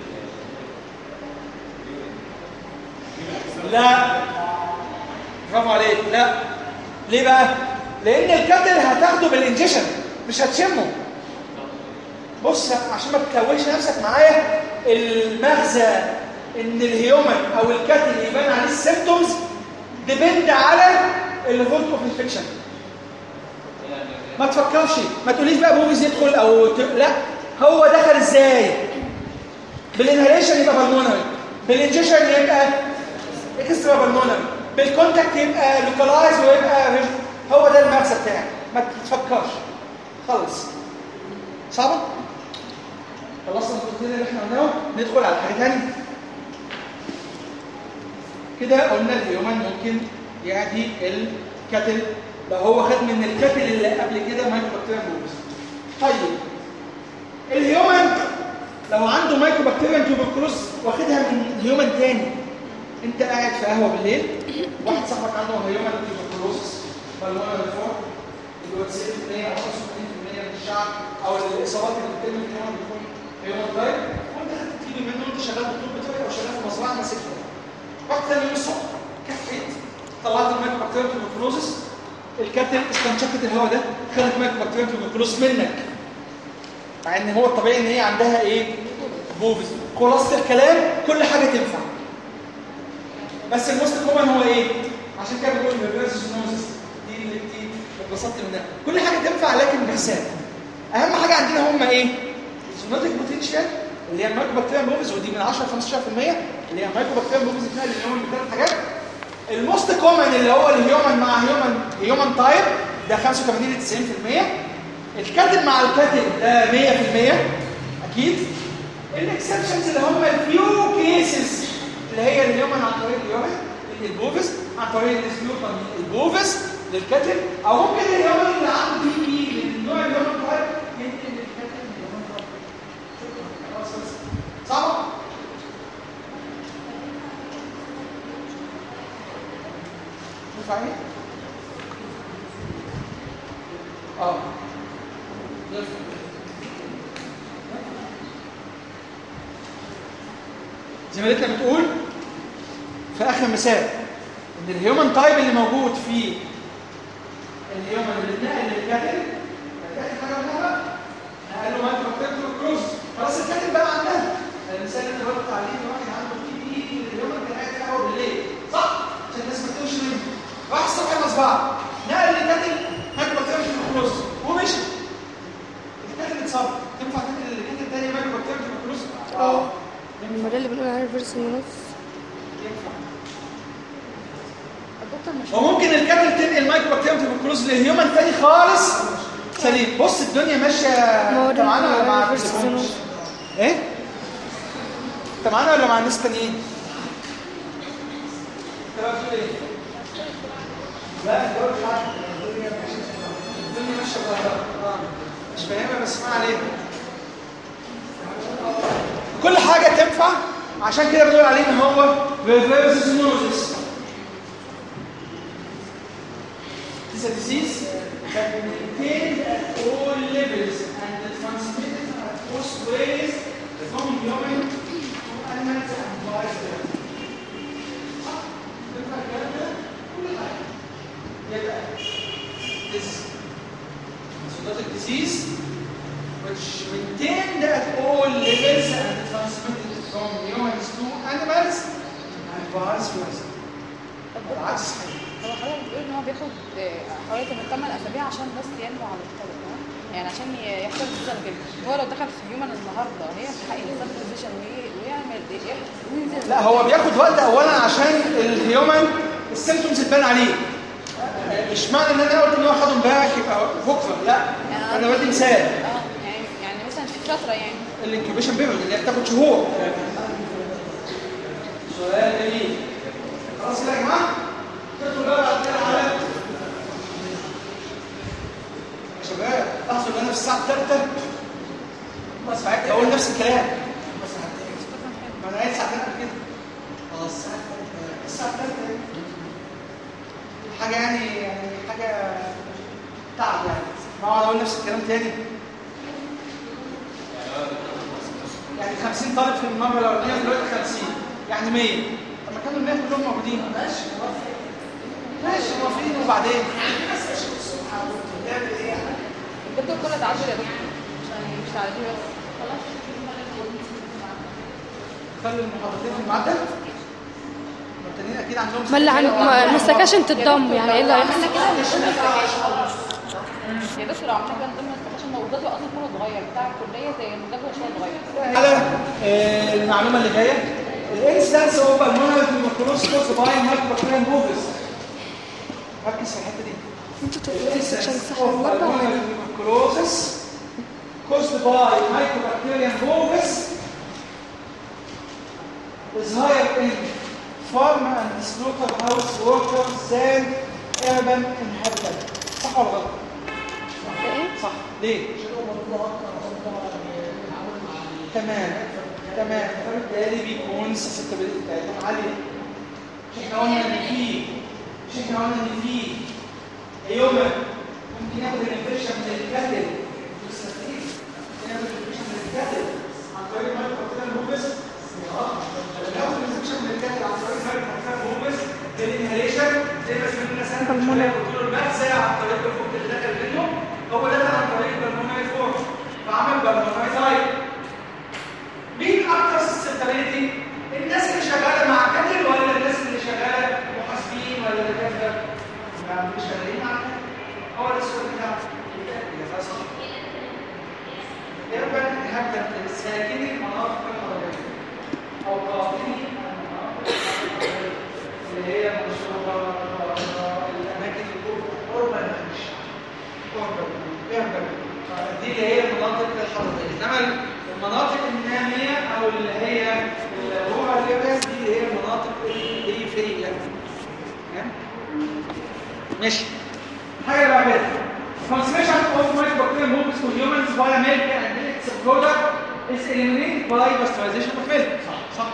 لا برافو عليك لا ليه بقى لان الكاتل هتاخده بالانجيشن مش هتشمه بص عشان ما تتوهش نفسك معايا المغزى ان الهيومن او الكاتل يبان عليه السيمتومز ديبند على الفولت اوف انفكشن ما تفكرش ما تقوليش بقى موفيز يدخل او ت... لا هو دخل ازاي بالانهاليشن يبقى بالمونري بالانجيشن يبقى اكسترا بالمونري بالكونتاكت يبقى لوكالايز ويبقى ريج- هو ده المغزى بتاعك ما تفكرش خلص صعبه خلصنا النقطتين اللي احنا قلناهم ندخل على حاجه ثانيه كده قلنا الهيومن ممكن يعدي الكاتل لو هو خد من الكاتل اللي قبل كده مايكروبكتيريم موفيس طيب الهيومن لو عنده مايكروبكتيريم توبركلوز واخدها من هيومن تاني انت قاعد في قهوه بالليل واحد صاحبك عنده هيومن توبركلوزس بالمونر ريفورم اللي هو 90% او 65% من الشعب او الاصابات اللي بتتم في الهيومن بتكون هيومن تايب وانت خدت تيجي منه وانت شغال دكتور بتوعي او شغال في مزرعه ماسكها رحت ثاني يوم الصبح كفيت طلعت المايكروبكتيريم توبركلوزس الكابتن استنشقت الهواء ده خدت مايكروبكتيريم توبركلوز منك مع ان هو الطبيعي ان هي عندها ايه بوفز خلاصه الكلام كل حاجه تنفع بس الموست كومن هو ايه عشان كده بنقول ريفرس سينوزس دي اللي دي اتبسطت منها كل حاجه تنفع لكن بحساب اهم حاجه عندنا هم ايه الزونوتيك بوتنشال اللي هي المايكروبكتيريم بوفز ودي من 10 ل 15% اللي هي المايكروبكتيريم بوفز بتاع اليوم بثلاث حاجات الموست كومن اللي هو الهيومن مع هيومن هيومن تايب ده 85 ل 90% الكاتل مع الكاتل ده 100% اكيد الاكسبشنز اللي هم الفيو كيسز اللي هي الهيومن عن طريق اليومن البوفس عن طريق السلوطن البوفس للكاتل او ممكن الهيومن اللي عنده بي بي للنوع الهيومن تايب ينقل للكاتل الهيومن تايب شكرا خلاص بس صعب ينفع ايه؟ اه ينفع. زميلتنا بتقول في اخر مثال ان الهيومن تايب اللي موجود في الهيومن اللي اتنقل للكاتل الكاتل حاجه منها قال له ما انت بكتب كروز خلاص الكاتل بقى عندها المثال اللي قلت عليه ان واحد عنده بي بي الهيومن كان قاعد في قهوه بالليل صح عشان الناس ما تتوهش منه راح الصبح المصباح نقل للكاتل هاك بكتيريا كروز ومشي الكاتل اتصاب تنفع تنقل للكاتل تاني مايكرو بكتيريا كروز اه ما ده اللي بنقول عليه ريفرس نونس ينفع الدكتور مش وممكن الكاتل تنقل مايكرو بكتيريا تبركلوز لهيومن تاني خالص سليم بص الدنيا ماشيه ما هو انت ده معانا ولا مع ريفرس نونس ايه انت معانا ولا مع الناس التانيين انت بقى بتقول ايه لا انت قلت حاجه الدنيا ماشيه الدنيا ماشيه بهدله اه مش فاهمها بس ما علينا كل حاجه تنفع عشان كده بنقول عليه ان هو reverse osmosis This is a disease that maintained at all levels and is transmitted at most ways from human to animals and vice versa. صح؟ تنفع الكلام ده؟ كل حاجة. يبقى this zoonotic disease which maintained at all levels and is transmitted from humans to animals and vice versa. العكس صحيح. هو حضرتك بتقول ان هو بياخد آه، حوالي من 8 اسابيع عشان بس ينمو على الطريق تمام؟ يعني عشان ي- يحصل فيجن كده هو لو دخل في هيومن النهارده هي تلحق يحصل فيجن ويعمل ايه وينزل لا هو بياخد وقت اولا عشان الهيومن السيمتومز تبان عليه مش معنى ان انا قلت ان هو خده امبارح يبقى بكره لا انا بدي مثال اه يعني يعني مثلا في فتره يعني الانكيوبيشن بيريود اللي هي بتاخد شهور سؤال جميل خلاص كده يا جماعه تدخل بقى بعد كده على يا شباب احصل ان انا في الساعه الثالثه بس بقول نفس الكلام بس ما انا قايل ساعتين قبل كده اه الساعه الثالثه الساعه الثالثه حاجه يعني يعني حاجه تعب يعني ما اقعد اقول نفس الكلام تاني يعني 50 طالب في المره الاولانيه دلوقتي 50 يعني 100 طب ما كانوا ال 100 كلهم موجودين ماشي ماشي موافقين وبعدين الدكتور كله تعدل يا دكتور مش مش تعديل بس خلاص خلي المحاضرتين في المعدل التانيين اكيد عندهم ما اللي عن ما- ما السكاشن تتضم يعني ايه اللي هيحصل عملنا كده من ضمن السكاشن يا دكتور لو عملنا كده من ضمن السكاشن لو الجدول اصلا كله اتغير بتاع الكليه زي الجدول شويه اتغير على آه، المعلومه اللي جايه الانسدنس اوف بالمونري تيوبركلوز كوز باي مايكروبكتيريم بوفيس ركز في الحته دي انتوا تقولوا السكشن صح of النهارده pulmonary ولا tuberculosis caused by Mycobacterium bovis is higher in farm and slaughterhouse workers than urban inhabitants. صح ولا غلط؟ ايه صح ليه؟ تمام تمام فبالتالي بيكون السستابيليتي بتاعتهم عاليه مش احنا قلنا ان في مش احنا قلنا ان في يوما ممكن ياخد الانفكشن من الكاتل لسه فاكرين؟ ممكن ياخد الانفكشن من الكاتل عن طريق المايكروبكتيريال موفيس اه لو ياخد الانفكشن من الكاتل عن طريق المايكروبكتيريال موفيس بالانهاليشن زي ما سمعنا سنه بالمونة. قلت له الماء زي عن طريق الفوق اللي دخل منه هو دخل عن طريق البلمونري فورس فعمل بالمونري تايب مين اكتر سستابيليتي؟ الناس اللي شغاله مع كاتل ولا الناس اللي شغاله محاسبين ولا دكاتره؟ ما مش شغالين مع كاتل هو ده السؤال بتاعه يبقى صح يبقى هبدا ساكني المناطق الحضريه او قاطني المناطق الحضرية اللي هي مشهوره الاماكن الاوربن مش اوربن اوربن دي اللي هي المناطق الحضريه انما المناطق الناميه او اللي هي الروح اليابان دي اللي هي المناطق البريفيريه تمام ماشي حاجه بقى كده transmission of mycobacterium moves to humans via milk and its product is eliminated by pasteurization of milk صح صح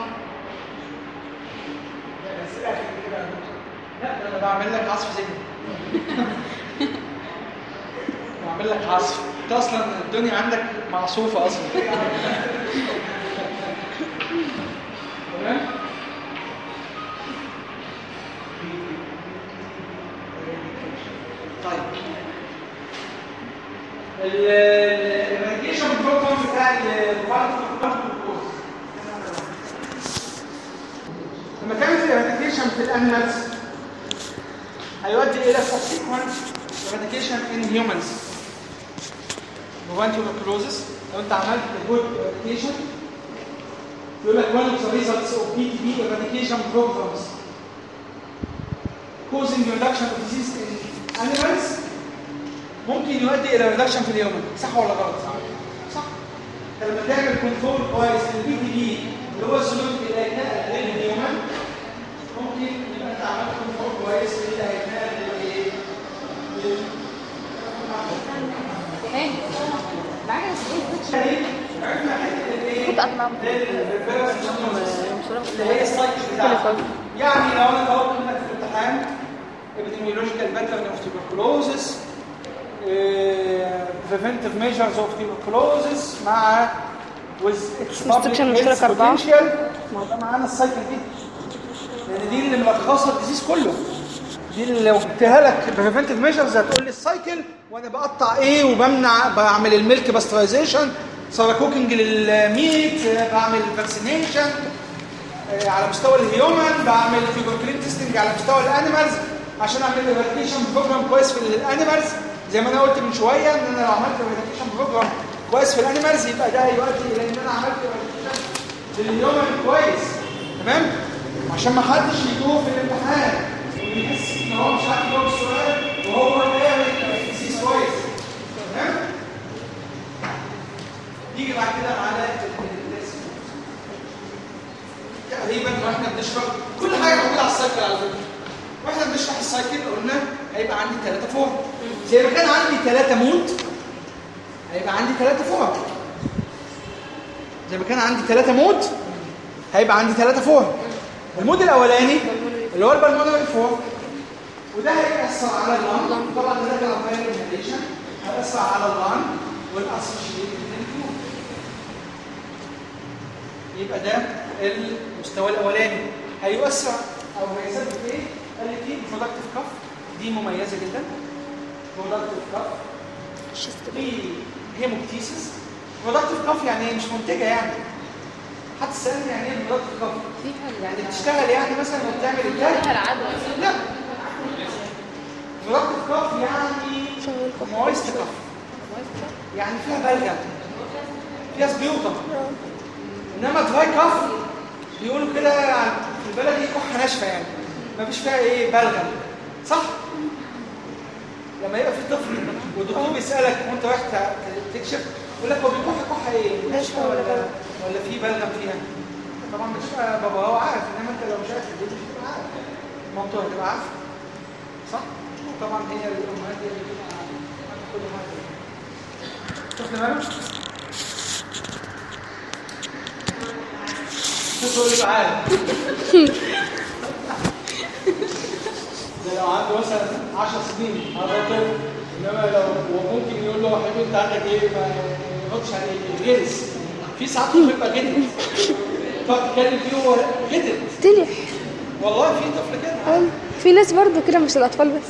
لا ده انا بعمل لك عصف ذهني بعمل لك عصف انت اصلا الدنيا عندك معصوفه اصلا تمام طيب الراديشن بروجرام بتاع الفارماكوجلوكوز لما كانت الراديشن في الانيمالز هيؤدي الى subsequent eradication in humans prevent tuberculosis لو انت عملت good eradication يقول لك one of the results of BTB eradication programs causing reduction of disease in animals ممكن يؤدي الى ريدكشن في اليوم صح ولا غلط؟ صح انت لما تعمل كنترول كويس للبي تي بي اللي هو السلوك اللي هيتنقل غير الهيومن ممكن يبقى انت عملت كنترول كويس للي هيتنقل للايه؟ لل- تاني معايا دي عرفنا حته الايه؟ كنت أطلع للريفيرس يوم صورة اللي هي السايكل بتاعتها يعني لو انا طلبت منك في الامتحان epidemiological pattern of tuberculosis uh, preventive measures of tuberculosis مع with its public Restriction مشترك health أربعة. potential ما يبقى معانا السايكل دي لان دي اللي ملخصه الديزيز كله دي اللي لو جبتها لك preventive measures هتقول لي السايكل وانا بقطع ايه وبمنع بعمل الميلك باسترايزيشن سارة كوكينج للميت آه، بعمل فاكسينيشن آه، على مستوى الهيومن بعمل فيبروكلين تيستنج على مستوى الانيمالز عشان اعمل ايراديكيشن بروجرام كويس في الانيمالز زي ما انا قلت من شويه ان انا لو عملت ايراديكيشن بروجرام كويس في الانيمالز يبقى ده هيؤدي الى ان انا عملت ايراديكيشن للهيومن كويس تمام عشان ما حدش يتوه في الامتحان بيحس ان هو مش عارف يجاوب السؤال وهو قاعد تركيز كويس تمام نيجي بعد كده على التست تقريبا واحنا بنشرح كل حاجه موجوده على السايكل على فكره واحنا بنشرح السايكل قلنا هيبقى عندي ثلاثه فورم زي ما كان عندي ثلاثه مود هيبقى عندي ثلاثه فورم زي ما كان عندي ثلاثه مود هيبقى عندي ثلاثه فورم المود الاولاني اللي هو البلمونري فورم وده هيأثر على اللان طبعا ده كان عمال الانهيليشن هيأثر على اللان والاسوشيتد يبقى ده المستوى الاولاني هيؤثر او هيسبب ايه؟ قال لي دي برودكتيف كف دي مميزه جدا برودكتيف كف دي هيموبتيسس برودكتيف كف يعني إيه؟ مش منتجه يعني حد سألني يعني ايه برودكتيف كف؟ فيها يعني بتشتغل يعني مثلا وبتعمل انتاج فيها العدوى لا برودكتيف كف يعني مويست كف يعني فيها بلغم فيها سبيوتم انما دراي كف بيقولوا كده يعني في البلدي كحه ناشفه يعني ما فيش فيها ايه بلغم صح لما يبقى في طفل والدكتور بيسالك وانت رايح ت- تكشف يقول لك هو بيكح كحه ايه ناشفه ولا ولا في بلغم فيها طبعا بتبقى بابا هو عارف انما انت لو مش عارف في البيت مش هتبقى عارف مامته هتبقى عارفه صح طبعا هي الامهات هي اللي بتبقى عارفه كل حاجه شفت بالك تقول له تعالى ده لو عنده مثلا 10 سنين هذا طفل انما لو وممكن يقول له حبيبي انت عندك ايه ما يردش عليه غلس في ساعات طفل يبقى غلس تقعد تتكلم فيه هو غلس تلح والله في طفل كده في ناس برضو كده مش الأطفال بس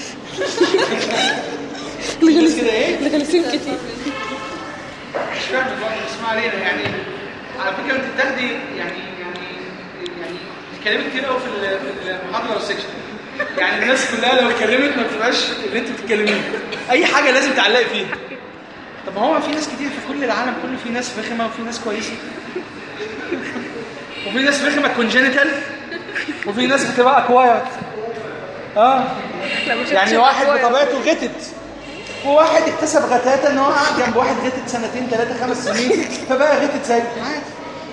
غلس كده ايه الغلسين كتير مش فاهم الواحد اسمع علينا يعني على فكره انت بتاخدي يعني يعني يعني اتكلمت كتير قوي في ال- في المحاضره والسكشن يعني الناس كلها لو اتكلمت ما بتبقاش اللي انت بتتكلميه اي حاجه لازم تعلقي فيها طب ما هو في ناس كتير في كل العالم كله في ناس رخمه وفي ناس كويسه وفي ناس رخمه كونجينيتال وفي ناس بتبقى اكوايرد اه يعني واحد بطبيعته غتت وواحد اكتسب غتاتة ان هو قاعد جنب واحد غتت سنتين ثلاثة خمس سنين فبقى غتت زيه عادي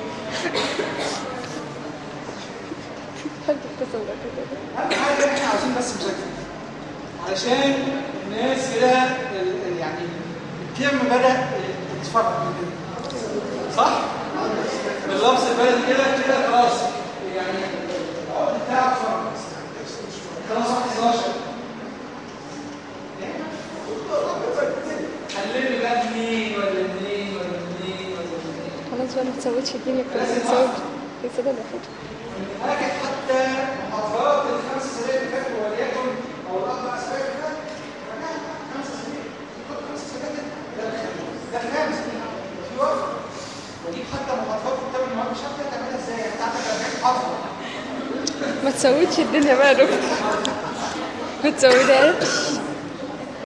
اهم حاجة احنا عاوزين بس مذاكرة علشان الناس كده ال- ال- يعني الترم بدأ يتفرج من كده صح؟ باللفظ البلدي كده كده خلاص يعني العقد بتاعه اتفرج خلاص واحد 11 حللي بقى اثنين ولا اثنين ولا اثنين ولا اثنين خلاص بقى ما تسويتش الدنيا كلها ما تسويتش في سبب الوحيد لكن حتى محاضرات الخمس سنين اللي فاتوا وليكن او الاربع سنين اللي فاتوا رجعنا خمس سنين خد خمس سنين ده الخامس ده الخامس في وقت ودي حتى محاضرات كتاب المواد مش عارف تعملها ازاي يعني بتاعتك 40 محاضره ما تسويتش الدنيا بقى يا دكتور ما تسويتهاش